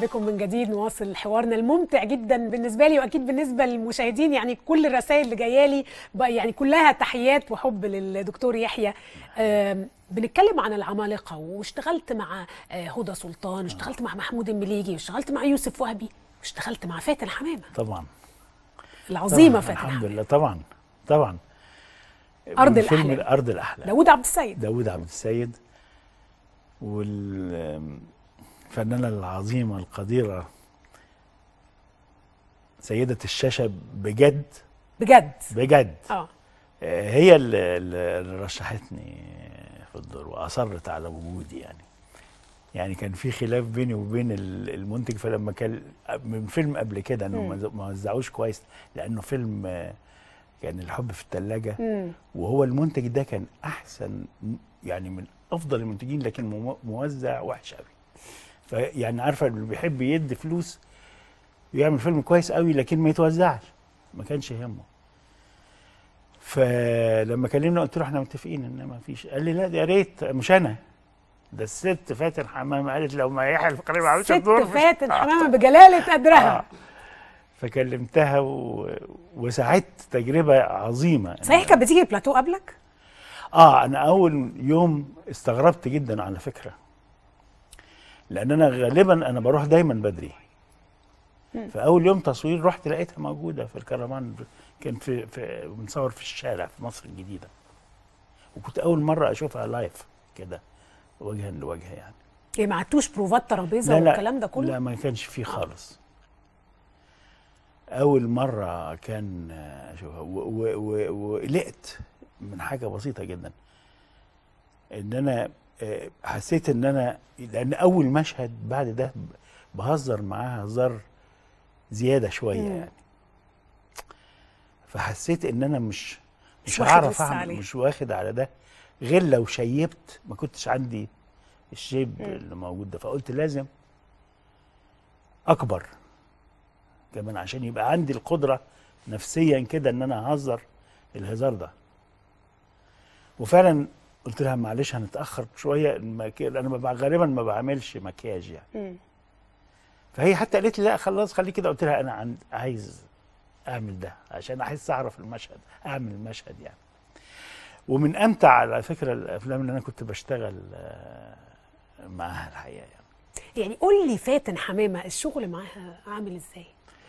بكم من جديد نواصل حوارنا الممتع جدا بالنسبه لي واكيد بالنسبه للمشاهدين يعني كل الرسائل اللي جايه لي بقى يعني كلها تحيات وحب للدكتور يحيى آم، بنتكلم عن العمالقه واشتغلت مع آه، هدى سلطان واشتغلت مع محمود المليجي واشتغلت مع يوسف وهبي واشتغلت مع فاتن حمامه طبعا العظيمه طبعاً، فاتن الحمد حمامه لله طبعا طبعا أرض من فيلم الأحلام. أرض الأحلام داوود عبد السيد داوود عبد السيد والفنانة العظيمة القديرة سيدة الشاشة بجد بجد بجد اه آه، هي اللي اللي رشحتني في الدور وأصرت على وجودي يعني يعني كان في خلاف بيني وبين ال- المنتج فلما كان من فيلم قبل كده انه ما ز- ما وزعوش كويس لانه فيلم آه، كان الحب في الثلاجه مم. وهو المنتج ده كان احسن يعني من افضل المنتجين لكن مو- موزع وحش قوي فيعني عارفه اللي بيحب يدي فلوس يعمل فيلم كويس قوي لكن ما يتوزعش ما كانش يهمه فلما كلمنا قلت له احنا متفقين ان ما فيش قال لي لا ده يا ريت مش انا ده الست فاتن حمامه قالت لو ما يحيى الفقري ما عملش ست الدور مش- فاتن حمامه بجلاله قدرها آه. فكلمتها و... وساعدت تجربه عظيمه صحيح كانت بتيجي البلاتو قبلك؟ اه انا اول يوم استغربت جدا على فكره لان انا غالبا انا بروح دايما بدري فاول يوم تصوير رحت لقيتها موجوده في الكرمان كان في, في بنصور في الشارع في مصر الجديده وكنت اول مره اشوفها لايف كده وجها لوجه يعني ايه ما عدتوش بروفات ترابيزه والكلام ده كله؟ لا ما كانش فيه خالص اول مره كان آه، اشوفها و- و- و- وقلقت من حاجه بسيطه جدا ان انا آه، حسيت ان انا لان اول مشهد بعد ده بهزر معاها هزار زياده شويه مم. يعني فحسيت ان انا مش مش مش واخد هعرف لسه اعمل عليه. مش واخد على ده غير لو شيبت ما كنتش عندي الشيب اللي موجود ده فقلت لازم اكبر كمان عشان يبقى عندي القدره نفسيا كده ان انا اهزر الهزار ده وفعلا قلت لها معلش هنتاخر شويه المكي... انا ما بع- غالبا ما بعملش مكياج يعني مم. فهي حتى قالت لي لا خلاص خليه كده قلت لها انا عند... عايز اعمل ده عشان احس اعرف المشهد اعمل المشهد يعني ومن امتع على فكره الافلام اللي انا كنت بشتغل آه، معاها الحقيقه يعني يعني قول لي فاتن حمامه الشغل معاها عامل ازاي؟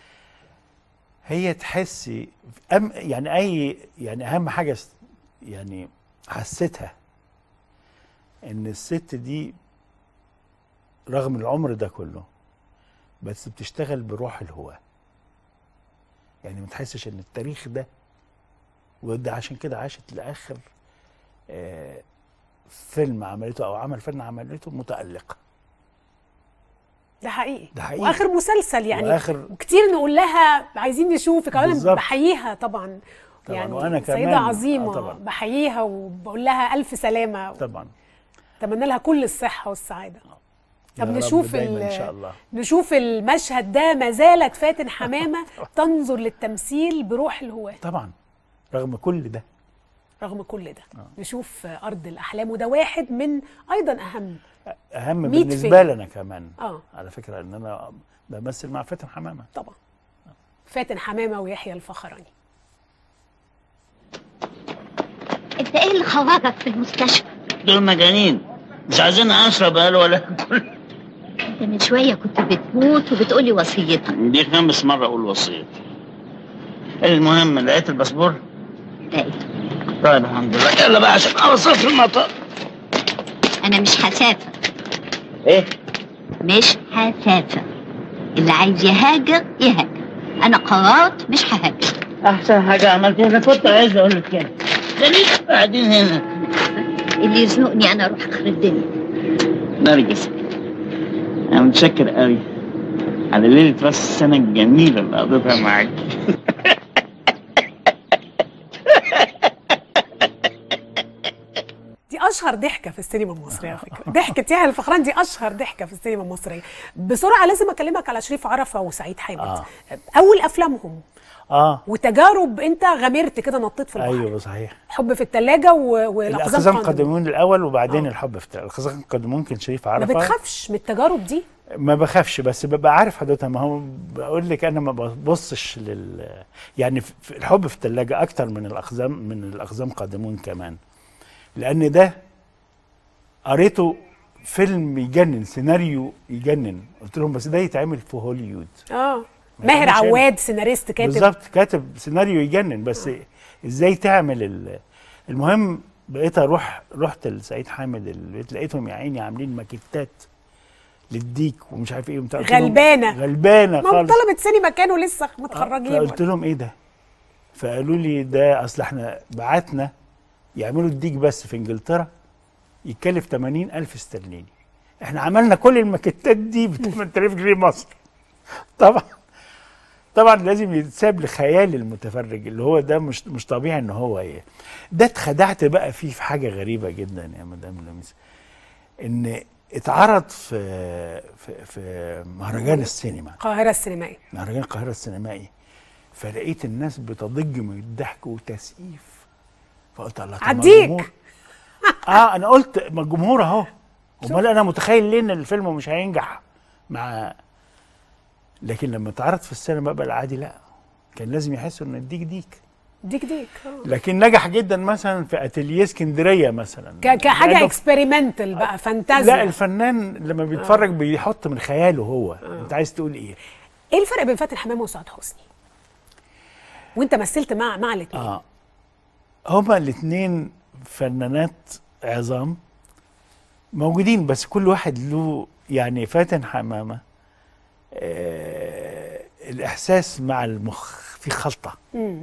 هي تحسي أم يعني اي يعني اهم حاجه س- يعني حسيتها ان الست دي رغم العمر ده كله بس بتشتغل بروح الهواة يعني ما تحسش ان التاريخ ده وده عشان كده عاشت لاخر آه فيلم عملته او عمل فن عملته متألقة ده حقيقي ده حقيقي. واخر مسلسل يعني وآخر- وكتير نقول لها عايزين نشوفك اولا بالظبط. بحييها طبعا طبعاً، يعني وأنا سيدة كمان. عظيمة آه، طبعاً. بحييها وبقول لها ألف سلامة طبعا أتمنى لها كل الصحة والسعادة يا طب رب نشوف دايما ال- ان شاء الله نشوف المشهد ده ما زالت فاتن حمامة تنظر للتمثيل بروح الهواة طبعا رغم كل ده رغم كل ده نشوف أرض الأحلام وده واحد من أيضا أهم اهم ميت بالنسبه فيلم. لي انا كمان آه. على فكره ان انا بمثل مع فاتن حمامه طبعا فاتن حمامة ويحيى الفخراني انت ايه اللي خرجك في المستشفى دول مجانين مش عايزين اشرب قال ولا أكل. انت من شويه كنت بتموت وبتقولي وصيتك دي خامس مره اقول وصيه المهم لقيت الباسبور لقيته طيب الحمد لله يلا بقى عشان اوصل في المطار انا مش هسافر ايه مش هسافر اللي عايز يهاجر يهاجر انا قررت مش ههاجر احسن حاجه عملتها انا كنت عايز اقول لك كده خليك قاعدين هنا اللي يزنقني انا اروح اخر الدنيا نرجس انا متشكر قوي على ليله راس السنه الجميله اللي قضيتها معاك دي اشهر ضحكه في السينما المصريه على فكره ضحكه يحيى الفخراني دي اشهر ضحكه في السينما المصريه بسرعه لازم اكلمك على شريف عرفه وسعيد حامد آه. اول افلامهم اه وتجارب انت غامرت كده نطيت في البحر ايوه صحيح حب في الثلاجه والاقزام الاقزام قادمون قدمون الاول وبعدين آه. الحب في الاقزام قدمون كان شريف ما عرفه بتخافش من التجارب دي ما بخافش بس ببقى عارف حدودها ما هو بقول لك انا ما ببصش لل يعني في- في الحب في الثلاجه اكتر من الاقزام من الاقزام قادمون كمان لان ده قريته فيلم يجنن سيناريو يجنن قلت لهم بس ده يتعمل في هوليوود اه ما ماهر يتعملش هنا. عواد سيناريست كاتب بالظبط كاتب سيناريو يجنن بس ازاي تعمل ال... المهم بقيت اروح رحت لسعيد حامد البيت لقيتهم يا عيني عاملين ماكيتات للديك ومش عارف ايه وبتاع قلت لهم غلبانة. غلبانه ما هو خالص طلبة سينما كانوا لسه متخرجين فقلت لهم ايه ده فقالوا لي ده اصل احنا بعتنا يعملوا الديك بس في انجلترا يتكلف 80 الف استرليني احنا عملنا كل الماكيتات دي ب 8000 جنيه مصر طبعا طبعا لازم يتساب لخيال المتفرج اللي هو ده مش مش طبيعي ان هو ايه ده اتخدعت بقى فيه في حاجه غريبه جدا يا مدام لميس ان اتعرض في في في مهرجان السينما القاهرة السينمائية مهرجان القاهرة السينمائي فلقيت الناس بتضج من الضحك وتسقيف فقلت الله طب ما عديك. الجمهور- اه انا قلت ما الجمهور اهو امال انا متخيل ليه ان الفيلم مش هينجح مع لكن لما اتعرض في السينما بقى العادي لا كان لازم يحسوا ان الديك ديك ديك ديك آه. لكن نجح جدا مثلا في اتelier اسكندريه مثلا ك- كحاجة لأنه اكسبيرمنتال بقى فانتازيا لا الفنان لما بيتفرج بيحط من خياله هو انت عايز تقول ايه ايه الفرق بين فاتن حمامة وسعاد حسني؟ وانت مثلت مع مع الاثنين اه هما الاثنين فنانات عظام موجودين بس كل واحد له يعني فاتن حمامة آه الإحساس مع المخ في خلطة مم.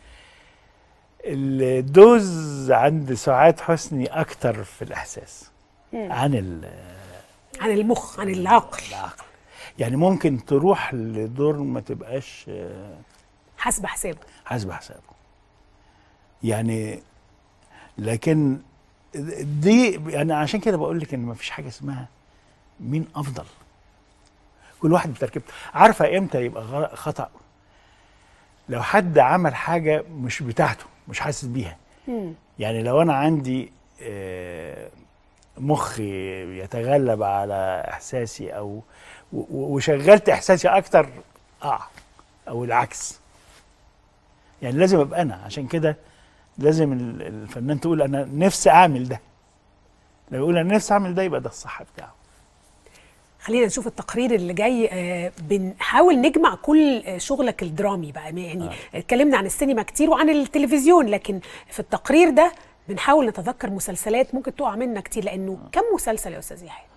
الدوز عند سعاد حسني أكتر في الإحساس عن ال- عن المخ عن العقل العقل يعني ممكن تروح لدور ما تبقاش آه حسب حسابه حسب حسابه يعني لكن دي يعني عشان كده بقول لك ان ما فيش حاجه اسمها مين افضل كل واحد بتركيبته عارفه امتى يبقى غ- خطا لو حد عمل حاجه مش بتاعته مش حاسس بيها مم. يعني لو انا عندي آه، مخي يتغلب على احساسي او و- و- وشغلت احساسي اكتر اه او العكس يعني لازم ابقى انا عشان كده لازم ال- الفنان تقول انا نفسي اعمل ده لو يقول انا نفسي اعمل ده يبقى ده الصح بتاعه خلينا نشوف التقرير اللي جاي آه، بنحاول نجمع كل آه، شغلك الدرامي بقى يعني اتكلمنا عن السينما كتير وعن التلفزيون لكن في التقرير ده بنحاول نتذكر مسلسلات ممكن تقع منا كتير لانه كم مسلسل يا استاذ يحيى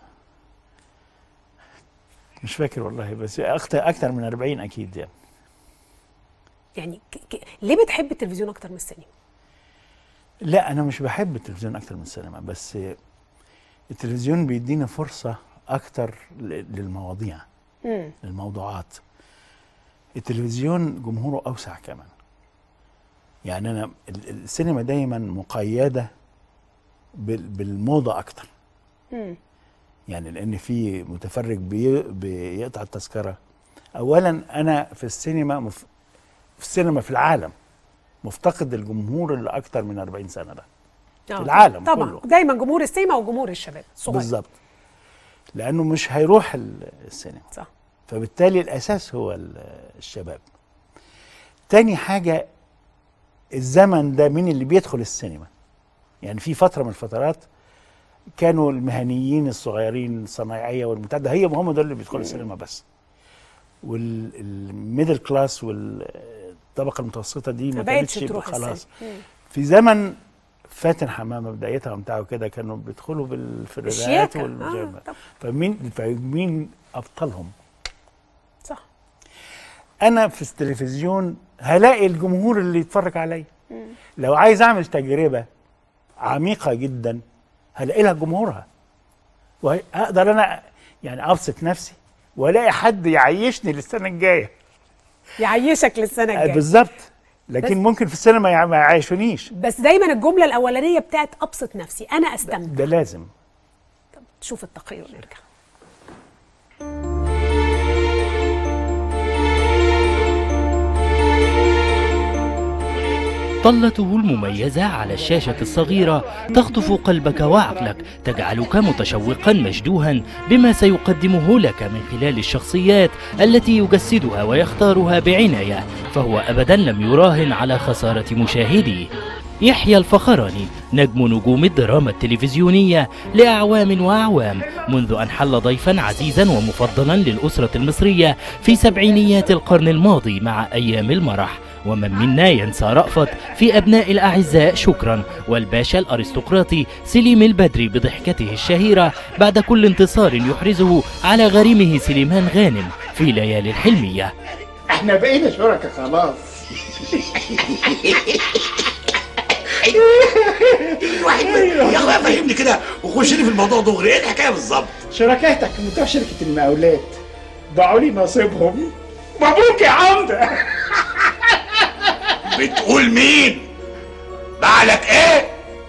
مش فاكر والله بس اكتر اكتر من 40 اكيد يعني يعني ك... ك... ليه بتحب التلفزيون اكتر من السينما لا انا مش بحب التلفزيون اكتر من السينما بس التلفزيون بيدينا فرصه اكتر ل- للمواضيع مم. للموضوعات التلفزيون جمهوره اوسع كمان يعني انا ال- السينما دايما مقيده بال- بالموضه اكتر مم. يعني لان في متفرج بي بيقطع التذكره اولا انا في السينما مف في السينما في العالم مفتقد الجمهور اللي اكتر من 40 سنه ده آه، العالم طبعا كله. دايما جمهور السينما وجمهور الشباب الصغير بالظبط لانه مش هيروح ال- السينما صح فبالتالي الاساس هو ال- الشباب تاني حاجه الزمن ده مين اللي بيدخل السينما يعني في فتره من الفترات كانوا المهنيين الصغيرين الصنايعيه والمتعدة هي هم دول اللي بيدخلوا السينما بس والميدل كلاس والطبقه المتوسطه دي ما ما بقتش كانتش تروح خلاص السينما مم. في زمن فاتن حمامه بدايتها وبتاعه كده كانوا بيدخلوا بالفريرات الشياكة آه والبيجامات طب فمين فمين ابطالهم صح انا في التلفزيون هلاقي الجمهور اللي يتفرج عليا لو عايز اعمل تجربه عميقه جدا هلاقي لها جمهورها واقدر انا يعني ابسط نفسي والاقي حد يعيشني للسنه الجايه يعيشك للسنه آه، الجايه بالظبط بس- لكن ممكن في السينما يع- ما يعيشونيش بس دايما الجمله الاولانيه بتاعت ابسط نفسي انا استمتع ده لازم شوف التقرير ونرجع طلته المميزة على الشاشة الصغيرة تخطف قلبك وعقلك تجعلك متشوقا مشدوها بما سيقدمه لك من خلال الشخصيات التي يجسدها ويختارها بعناية فهو أبدا لم يراهن على خسارة مشاهديه يحيى الفخراني نجم نجوم الدراما التلفزيونية لأعوام وأعوام منذ أن حل ضيفا عزيزا ومفضلا للأسرة المصرية في سبعينيات القرن الماضي مع أيام المرح ومن منا ينسى رأفت في أبناء الأعزاء شكرا والباشا الأرستقراطي سليم البدري بضحكته الشهيرة بعد كل انتصار يحرزه على غريمه سليمان غانم في ليالي الحلمية احنا بقينا شركاء خلاص الواحد يا اخويا فهمني كده وخش لي في الموضوع دغري ايه الحكايه بالظبط شركاتك بتوع شركة المقاولات باعوا لي نصيبهم مبروك يا عمدة بتقول مين بعلك ايه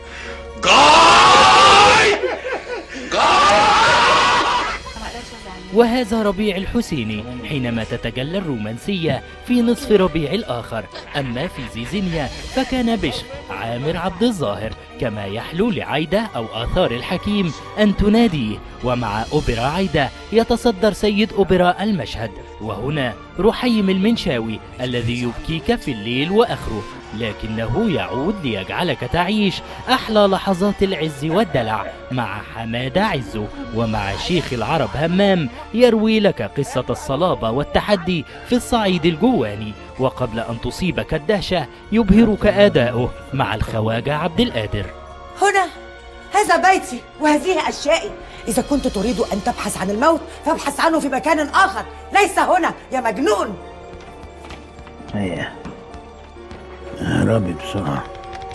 جاي جاي وهذا ربيع الحسيني حينما تتجلى الرومانسية في نصف ربيع الآخر أما في زيزينيا فكان بشر عامر عبد الظاهر كما يحلو لعايدة أو آثار الحكيم أن تناديه ومع أوبرا عايدة يتصدر سيد أوبرا المشهد وهنا رحيم المنشاوي الذي يبكيك في الليل وآخره لكنه يعود ليجعلك تعيش أحلى لحظات العز والدلع مع حمادة عزو ومع شيخ العرب همام يروي لك قصة الصلابة والتحدي في الصعيد الجواني وقبل أن تصيبك الدهشة يبهرك أداؤه مع الخواجة عبد القادر هنا هذا بيتي وهذه أشيائي إذا كنت تريد أن تبحث عن الموت فابحث عنه في مكان آخر ليس هنا يا مجنون هيا اهربي بسرعة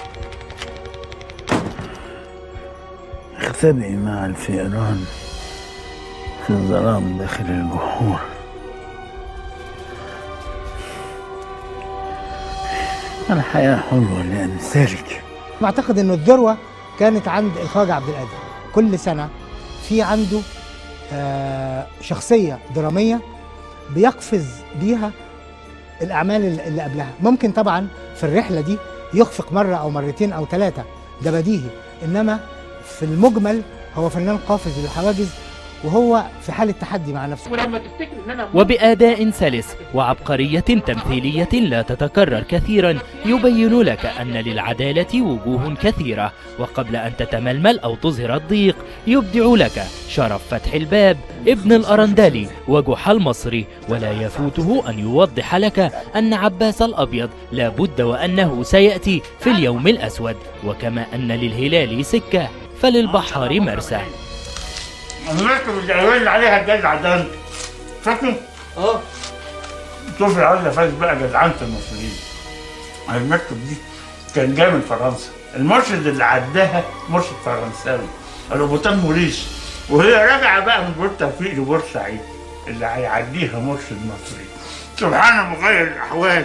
اختبئي مع الفئران في الظلام داخل الجحور الحياة حلوة لأمثالك بعتقد انه الذروه كانت عند الخواجه عبد القادر كل سنه في عنده آه، شخصيه دراميه بيقفز بيها الاعمال اللي اللي قبلها ممكن طبعا في الرحله دي يخفق مره او مرتين او ثلاثه ده بديهي انما في المجمل هو فنان قافز للحواجز وهو في حاله تحدي مع نفسه ولما تفتكر ان انا وبأداء سلس وعبقرية تمثيلية لا تتكرر كثيرا يبين لك أن للعدالة وجوه كثيرة وقبل أن تتململ أو تظهر الضيق يبدع لك شرف فتح الباب ابن الأرندلي وجحا المصري ولا يفوته أن يوضح لك أن عباس الأبيض لا بد وأنه سيأتي في اليوم الأسود وكما أن للهلال سكة فللبحار مرسى المركب الجوال اللي عليها الجدع ده انت فاكر؟ اه شوف يا عزة فاز بقى جدعنة المصريين المركب دي كان جاي من فرنسا المرشد اللي عداها مرشد فرنساوي الروبوتان موريس وهي راجعة بقى من بور توفيق لبورسعيد اللي هيعديها مرشد مصري سبحان مغير الأحوال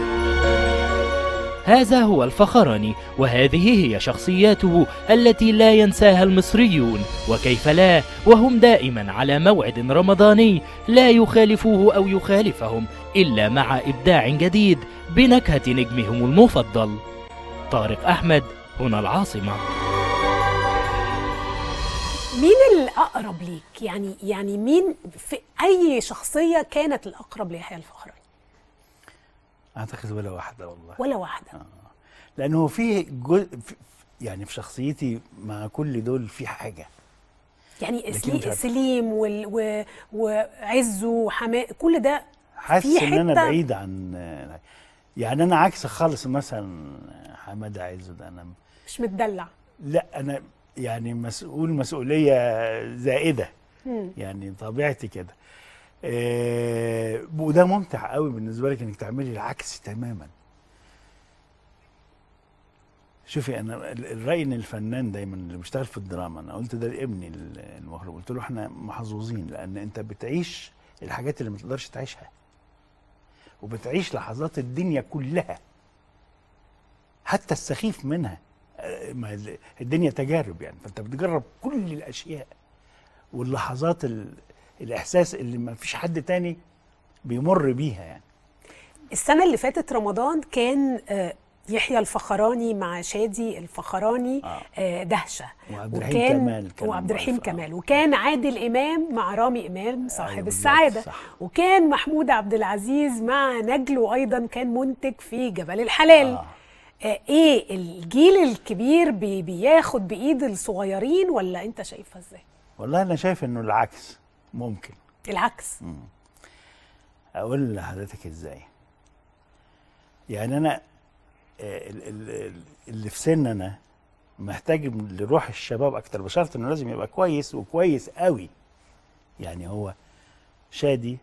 هذا هو الفخراني وهذه هي شخصياته التي لا ينساها المصريون وكيف لا وهم دائما على موعد رمضاني لا يخالفوه أو يخالفهم إلا مع إبداع جديد بنكهة نجمهم المفضل طارق أحمد هنا العاصمة مين الأقرب ليك يعني يعني مين في أي شخصية كانت الأقرب ليحيى الفخراني أعتقد ولا واحدة والله ولا واحدة لأنه في جزء في- يعني في شخصيتي مع كل دول في حاجة يعني لكن سلي- مش عارف. سليم وال و وعزه وحماء كل ده حاسس في ان انا حتة- بعيد عن يعني انا عكس خالص مثلا حماده عز ده انا مش متدلع لا انا يعني مسؤول مسؤوليه زائده مم. يعني طبيعتي كده آه وده ممتع قوي بالنسبه لك انك تعملي العكس تماما شوفي انا ال- الراي ان الفنان دايما اللي بيشتغل في الدراما انا قلت ده لابني ال- المخرج قلت له احنا محظوظين لان انت بتعيش الحاجات اللي ما تقدرش تعيشها وبتعيش لحظات الدنيا كلها حتى السخيف منها آه، ما ال- الدنيا تجارب يعني فانت بتجرب كل الاشياء واللحظات ال... الاحساس اللي ما فيش حد تاني بيمر بيها يعني السنة اللي فاتت رمضان كان آه، يحيى الفخراني مع شادي الفخراني آه. آه دهشه وعبد الرحيم كمال كان وعبد الرحيم مؤلف، آه. كمال وكان عادل امام مع رامي امام صاحب أيوة بالظبط، السعاده صح. وكان محمود عبد العزيز مع نجل وايضا كان منتج في جبل الحلال آه. آه. ايه الجيل الكبير بي بياخد بايد الصغيرين ولا انت شايفها ازاي والله انا شايف انه العكس ممكن العكس اقول لحضرتك ازاي يعني انا آه، ال- ال- اللي في سن انا محتاج لروح الشباب اكتر بشرط انه لازم يبقى كويس وكويس قوي يعني هو شادي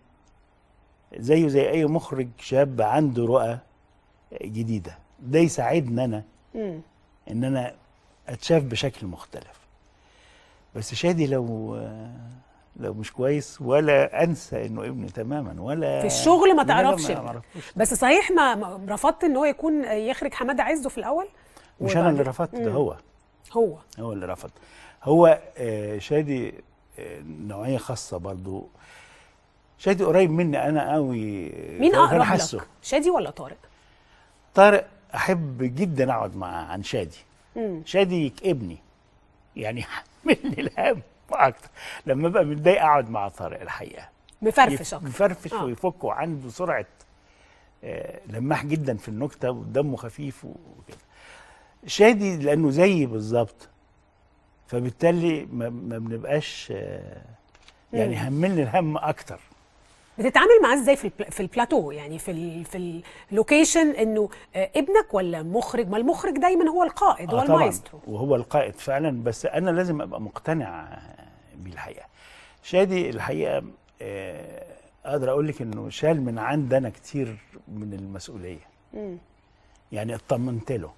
زيه زي اي مخرج شاب عنده رؤى جديده ده يساعدني انا مم. ان انا اتشاف بشكل مختلف بس شادي لو لو مش كويس ولا انسى انه ابني تماما ولا في الشغل ما لا، لا، تعرفش ما ابنك. أعرفوش. بس صحيح ما ما رفضت ان هو يكون يخرج حماده عزه في الاول مش انا اللي وبعد- رفضت ده مم. هو هو هو اللي رفض هو آه، شادي آه، نوعيه خاصه برضو شادي قريب مني انا قوي مين فأنا اقرب حاسه. لك شادي ولا طارق طارق احب جدا اقعد معاه عن شادي مم. شادي يكئبني يعني يحملني الهم اكتر لما ابقى متضايق اقعد مع طارق الحقيقه مفرفش يف- اكتر مفرفش آه. ويفك وعنده سرعه آه، لماح جدا في النكته ودمه خفيف وكده شادي لانه زيي بالظبط فبالتالي ما, ما بنبقاش آه، يعني مم. هملني الهم اكتر بتتعامل معاه ازاي في البلا- في البلاتو يعني في ال في اللوكيشن انه آه، ابنك ولا مخرج ما المخرج دايما هو القائد هو آه طبعاً، المايسترو وهو القائد فعلا بس انا لازم ابقى مقتنع بيه الحقيقه شادي الحقيقه آه، اقدر اقول لك انه شال من عندنا كتير من المسؤوليه مم. يعني اطمنت له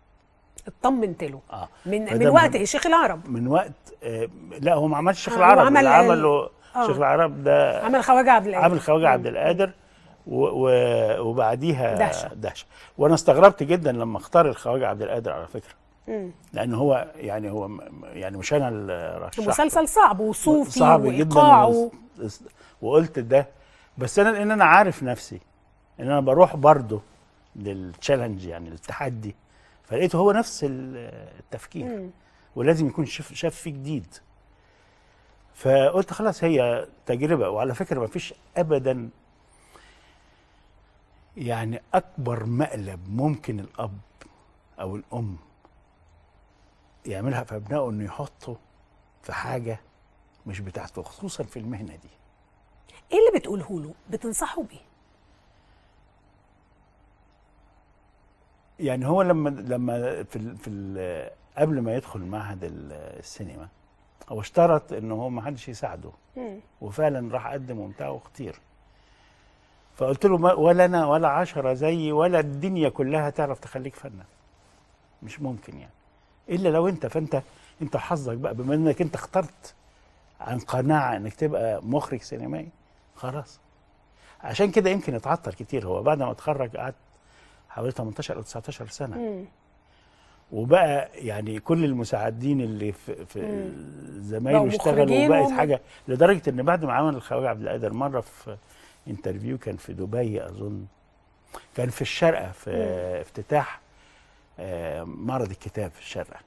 اطمنت له اه من فده من وقت مهم. ايه شيخ العرب من وقت آه لا هو ما عملش شيخ آه، هو العرب عمل اللي ال- عمله آه. شيخ العرب ده عمل خواجه عبد القادر عامل خواجه عبد القادر و و وبعديها دهشة. دهشه وانا استغربت جدا لما اختار الخواجه عبد القادر على فكره مم. لان هو يعني هو م- يعني مش انا اللي رشحته مسلسل صعب وصوفي صعب جدا وايقاع و... وقلت ده بس انا لان انا عارف نفسي ان انا بروح برضه للتشالنج يعني التحدي فلقيته هو نفس ال- التفكير مم. ولازم يكون شاف شاف فيه جديد فقلت خلاص هي تجربه وعلى فكره ما فيش ابدا يعني اكبر مقلب ممكن الاب او الام يعملها في ابنائه انه يحطه في حاجه مش بتاعته خصوصا في المهنه دي ايه اللي بتقوله له بتنصحه بيه يعني هو لما لما في ال في ال قبل ما يدخل معهد ال- السينما هو اشترط ان هو ما حدش يساعده مم. وفعلا راح قدم وبتاع واختير فقلت له ما- ولا انا ولا عشرة زيي ولا الدنيا كلها تعرف تخليك فنان مش ممكن يعني الا لو انت فانت انت حظك بقى بما انك انت اخترت عن قناعه انك تبقى مخرج سينمائي خلاص عشان كده يمكن اتعطل كتير هو بعد ما اتخرج قعد حوالي 18 او 19 سنه مم. وبقى يعني كل المساعدين اللي في, في بقوا زمايله اشتغلوا مخرجين وبقت وهم- حاجه لدرجه ان بعد ما عمل الخواجه عبد القادر مره في انترفيو كان في دبي اظن كان في الشارقه في افتتاح آه، معرض الكتاب في الشارقه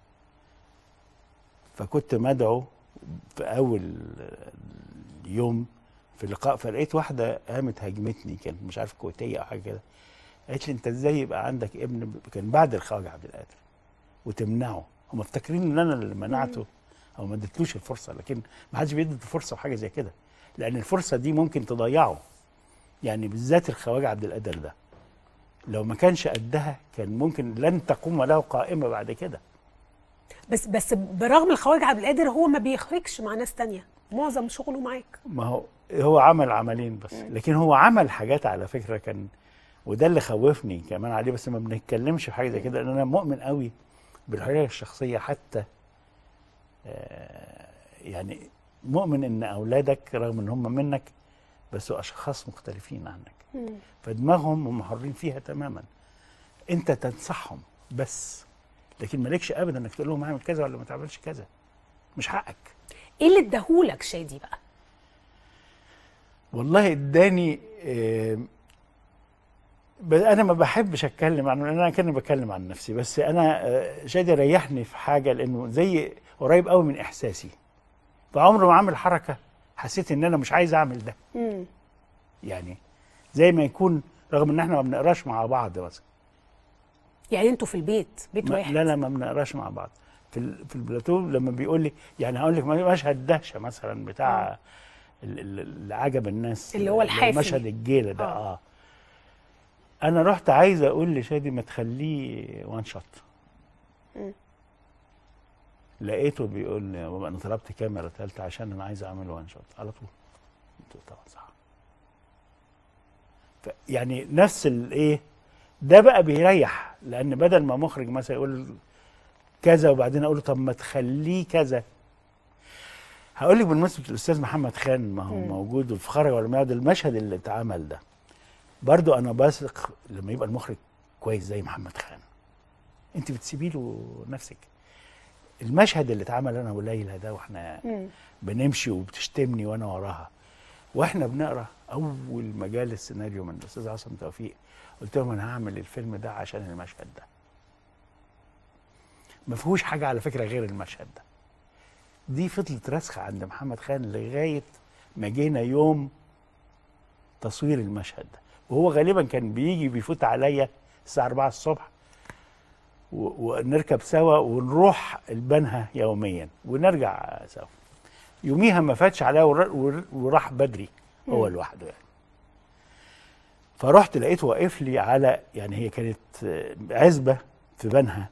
فكنت مدعو في اول يوم في اللقاء فلقيت واحده قامت هاجمتني كانت مش عارف كويتيه او حاجه كده قالت لي انت ازاي يبقى عندك ابن ب- كان بعد الخواجه عبد القادر وتمنعه هم مفتكرين ان انا اللي منعته او ما اديتلوش الفرصه لكن ما حدش بيدي الفرصه وحاجه زي كده لان الفرصه دي ممكن تضيعه يعني بالذات الخواجه عبد القادر ده لو ما كانش قدها كان ممكن لن تقوم له قائمه بعد كده بس بس برغم الخواجه عبد القادر هو ما بيخرجش مع ناس تانية معظم شغله معاك ما هو هو عمل عملين بس لكن هو عمل حاجات على فكره كان وده اللي خوفني كمان عليه بس ما بنتكلمش في حاجه زي كده لان انا مؤمن قوي بالحريه الشخصيه حتى آه، يعني مؤمن ان اولادك رغم ان هم منك بس هو اشخاص مختلفين عنك فدماغهم هم حرين فيها تماما انت تنصحهم بس لكن مالكش ابدا انك تقول لهم اعمل كذا ولا ما تعملش كذا مش حقك ايه اللي اداهولك شادي بقى والله اداني آه، بس انا ما بحبش اتكلم عن انا كاني بتكلم عن نفسي بس انا آه، شادي ريحني في حاجه لانه زي قريب قوي من احساسي فعمره ما عمل حركه حسيت ان انا مش عايز اعمل ده مم. يعني زي ما يكون رغم ان احنا ما بنقراش مع بعض مثلا يعني انتوا في البيت بيت ما- واحد لا لا ما بنقراش مع بعض في ال- في البلاتو لما بيقول لي يعني هقول لك مشهد دهشه مثلا بتاع ال- ال- اللي عجب الناس اللي هو الحافي. مشهد الجيله ده آه. اه, انا رحت عايز اقول لشادي ما تخليه وان شوت مم. لقيته بيقول لي يا بابا انا طلبت كاميرا ثالثه عشان انا عايز اعمل وان شوت على طول قلت له طبعا صح ف- يعني نفس الايه ده بقى بيريح لان بدل ما مخرج مثلا يقول كذا وبعدين اقول له طب ما تخليه كذا هقول لك بالنسبه للاستاذ محمد خان ما هو مم. موجود وفي خرج ولا ما يعود المشهد اللي اتعمل ده برضو انا بثق لما يبقى المخرج كويس زي محمد خان انت بتسيبي له نفسك المشهد اللي اتعمل انا وليلى ده واحنا مم. بنمشي وبتشتمني وانا وراها واحنا بنقرا اول ما جالي السيناريو من الاستاذ عاصم توفيق قلت لهم انا هعمل الفيلم ده عشان المشهد ده ما فيهوش حاجه على فكره غير المشهد ده دي فضلت راسخه عند محمد خان لغايه ما جينا يوم تصوير المشهد ده وهو غالبا كان بيجي بيفوت عليا الساعه 4 الصبح و- ونركب سوا ونروح البنها يوميا ونرجع سوا يوميها ما فاتش عليا ور- ور- وراح بدري هو مم. لوحده يعني فرحت لقيته واقف لي على يعني هي كانت آه، عزبه في بنها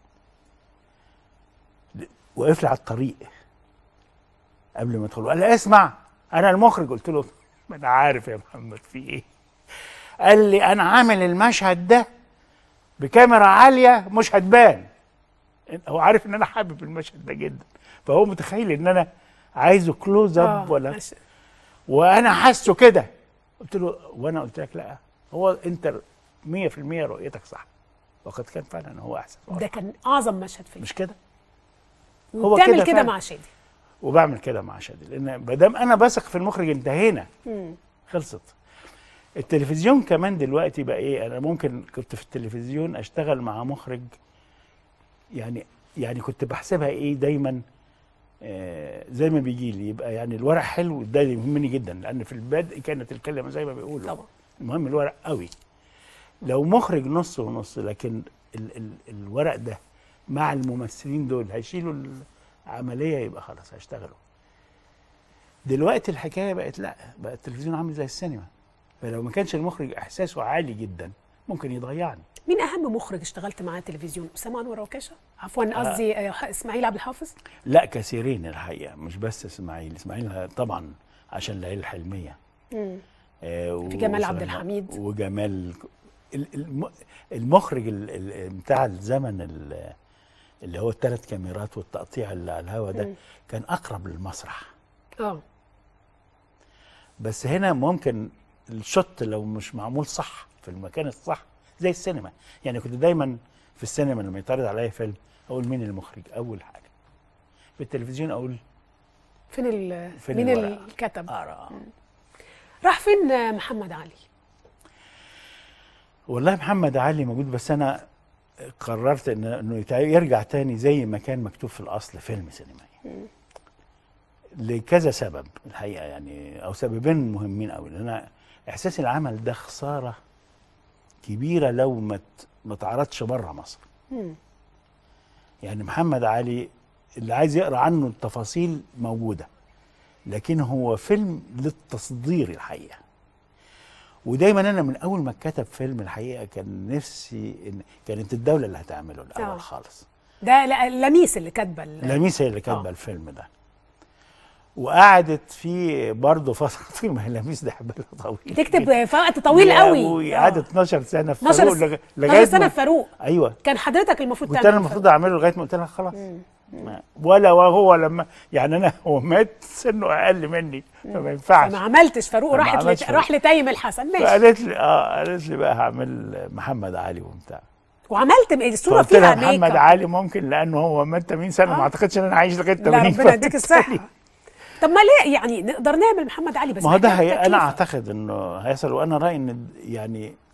واقف لي على الطريق قبل ما ادخل قال لي اسمع انا المخرج قلت له ما انا عارف يا محمد في ايه قال لي انا عامل المشهد ده بكاميرا عاليه مش هتبان هو عارف ان انا حابب المشهد ده جدا فهو متخيل ان انا عايزه كلوز اب آه، ولا عش- وانا حاسه كده قلت له وانا قلت لك لا هو انت 100% رؤيتك صح وقد كان فعلا هو احسن ده كان اعظم مشهد في مش كده هو وبتعمل كده كده فعلا. مع شادي وبعمل كده مع شادي لان ما دام انا بثق في المخرج انتهينا مم. خلصت التلفزيون كمان دلوقتي بقى ايه انا ممكن كنت في التلفزيون اشتغل مع مخرج يعني يعني كنت بحسبها ايه دايما آه زي ما بيجي لي يبقى يعني الورق حلو ده اللي يهمني جدا لان في البدء كانت الكلمه زي ما بيقولوا طبعا المهم الورق قوي لو مخرج نص ونص لكن ال ال الورق ده مع الممثلين دول هيشيلوا العمليه يبقى خلاص هيشتغلوا دلوقتي الحكايه بقت لا بقى التلفزيون عامل زي السينما فلو ما كانش المخرج احساسه عالي جدا ممكن يضيعني مين اهم مخرج اشتغلت معاه تلفزيون اسامه انور عكاشه عفوا قصدي آه، اسماعيل عبد الحافظ لا كثيرين الحقيقه مش بس اسماعيل اسماعيل طبعا عشان العيله الحلميه مم. آه، في جمال و- عبد الحميد. وجمال ال- الم- المخرج ال- ال- بتاع الزمن ال- اللي هو الثلاث كاميرات والتقطيع اللي على الهوا ده مم. كان اقرب للمسرح اه بس هنا ممكن الشوت لو مش معمول صح في المكان الصح زي السينما يعني كنت دايما في السينما لما يتعرض عليا فيلم اقول مين المخرج اول حاجه في التلفزيون اقول فين ال فين مين الورق؟ اللي كتب ارى راح فين آه، محمد علي والله محمد علي موجود بس انا قررت ان انه يتع- يرجع تاني زي ما كان مكتوب في الاصل فيلم سينمائي لكذا سبب الحقيقه يعني او سببين مهمين قوي لان أنا احساس العمل ده خساره كبيره لو ما ت- ما اتعرضش بره مصر مم. يعني محمد علي اللي عايز يقرا عنه التفاصيل موجوده لكن هو فيلم للتصدير الحقيقه ودايما انا من اول ما اتكتب فيلم الحقيقه كان نفسي ان كانت الدوله اللي هتعمله الاول آه. خالص ده لا- لميس اللي كاتبه ال- لميس هي اللي كاتبه آه. الفيلم ده وقعدت فيه برضه فتره طويله ما هي لميس ده حبالها طويل تكتب في وقت طويل قوي وقعدت 12 سنه في 12 فاروق س- لغ- 12 سنه ما- في فاروق ايوه كان حضرتك المفروض كنت تعمل انا المفروض اعمله لغايه ما قلت لها خلاص ما- ولا وهو لما يعني انا هو مات سنه اقل مني فما ينفعش ما عملتش فاروق ما راحت عملتش لت... فاروق. راح لتيم الحسن ماشي فقالت لي اه قالت لي بقى هعمل محمد علي وبتاع وعملت م- الصوره فقلت لها فيها ميك محمد اب. علي ممكن لانه هو مات 80 سنه آه. ما اعتقدش ان انا عايش لغايه 80 لا ربنا يديك فبالتالي- الصحه طب ما ليه يعني نقدر نعمل محمد علي بس ما هو ده محتاج هي انا تكلفة. اعتقد انه هيحصل وانا رايي ان يعني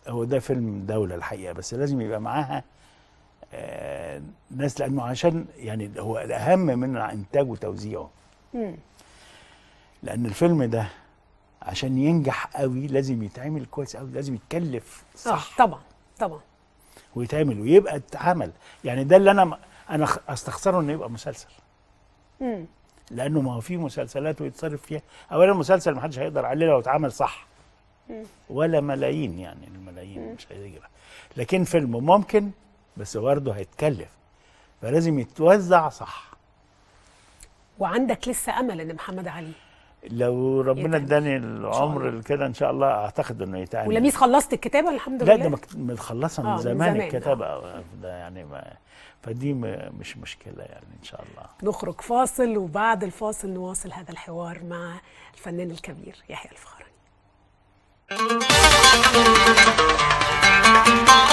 هو ده فيلم دولة الحقيقة بس لازم يبقى معاها آه ناس لأنه عشان يعني هو الأهم من إنتاجه وتوزيعه مم. لأن الفيلم ده عشان ينجح قوي لازم يتعمل كويس قوي لازم يتكلف صح اه طبعا طبعا ويتعمل ويبقى اتعمل يعني ده اللي انا انا خ- استخسره انه يبقى مسلسل مم. لانه ما هو في مسلسلات ويتصرف فيها اولا المسلسل ما حدش هيقدر عليه لو اتعمل صح مم. ولا ملايين يعني الملايين مش هيجرى لكن فيلم ممكن بس برضه هيتكلف فلازم يتوزع صح وعندك لسه امل ان محمد علي لو ربنا يتعمل. اداني الله. العمر كده ان شاء الله اعتقد انه يتعمل ولميس خلصت الكتابه الحمد لا لله ده مك- متخلصه من آه، من زمان, زمان، الكتابه ده يعني ما فدي م- مش مشكله يعني ان شاء الله نخرج فاصل وبعد الفاصل نواصل هذا الحوار مع الفنان الكبير يحيى الفخراني